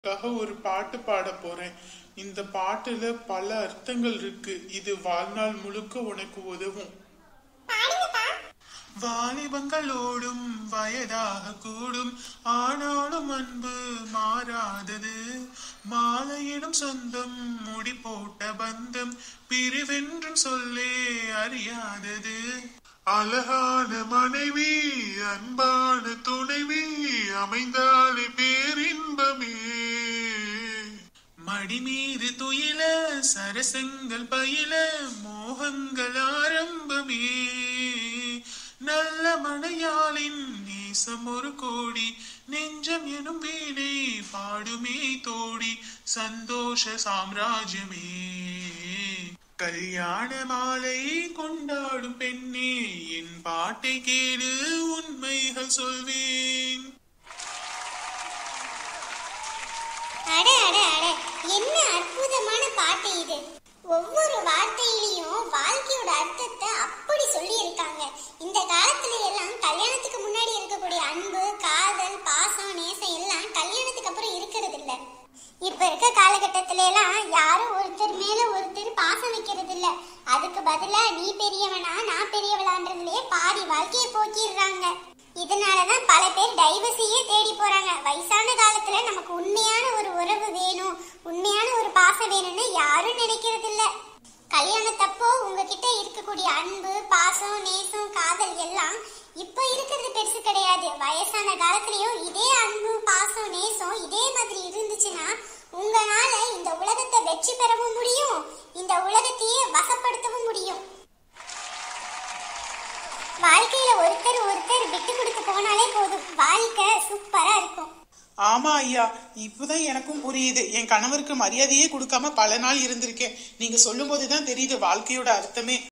உங்களுக்காக ஒரு பாட்டு பாட போறேன் இந்த பாட்டுல பல அர்த்தங்கள் இருக்கு இது வாழ்நாள் முழுக்க உனக்கு உதவும் வாலிபங்களோடும் வயதாக கூடும் ஆனாலும் அன்பு மாறாதது மாலையிடும் சொந்தம் முடி போட்ட பந்தம் பிரிவென்றும் சொல்லே அறியாதது அழகான மனைவி அன்பான துணைவி அமைந்தாலே பேரின்பமே மடி மீது துயில சரசங்கள் பயில மோகங்கள் ஆரம்பமே நல்ல மனையாளின் நேசம் ஒரு கோடி நெஞ்சம் எனும் வீணை பாடுமே தோடி சந்தோஷ சாம்ராஜ்யமே கல்யாண மாலை கொண்டாடும் பெண்ணே என் பாட்டை கேளு உண்மைகள் சொல்வேன் அட அட அட என்ன அற்புதமான பாட்டு இது ஒவ்வொரு வார்த்தையிலையும் வாழ்க்கையோட அர்த்தத்தை அப்படி சொல்லி இருக்காங்க இந்த காலத்துல எல்லாம் கல்யாணத்துக்கு முன்னாடி இருக்கக்கூடிய அன்பு காதல் பாசம் நேசம் எல்லாம் கல்யாணத்துக்கு அப்புறம் இருக்கிறது இல்ல இப்ப இருக்க காலகட்டத்தில எல்லாம் யாரும் ஒருத்தர் மேல ஒருத்தர் பாசம் வைக்கிறது இல்ல அதுக்கு பதிலா நீ பெரியவனா நான் பெரியவளான்றதுலயே பாதி வாழ்க்கையை போக்கிடுறாங்க இதனாலதான் பல பேர் டைவர்ஸையே தேடி போறாங்க வயசான காலத்துல நமக்கு உண்மையான ஒரு உறவு வேணும் உண்மையான ஒரு பாசம் வேணும்னு யாரும் நினைக்கிறது இல்ல கல்யாணத்தப்போ உங்ககிட்ட இருக்கக்கூடிய அன்பு பாசம் நேசம் காதல் எல்லாம் இப்ப இருக்கிறது பெருசு கிடையாது வயசான காலத்துலயும் இதே அன்பு பாசம் நேசம் இதே மாதிரி இருந்துச்சுன்னா உங்களால இந்த உலகத்தை வெற்றி பெறவும் முடியும் இந்த உலகத்தையே வசப்படுத்தவும் முடியும் வாழ்க்கையில ஒருத்தர் ஒருத்தர் விட்டு கொடுத்து போனாலே போதும் வாழ்க்கை சூப்பரா இருக்கும் ஆமா ஐயா இப்பதான் எனக்கும் புரியுது என் கணவருக்கு மரியாதையே கொடுக்காம பல நாள் இருந்திருக்கேன் நீங்க சொல்லும் போதுதான் தெரியுது வாழ்க்கையோட அர்த்தமே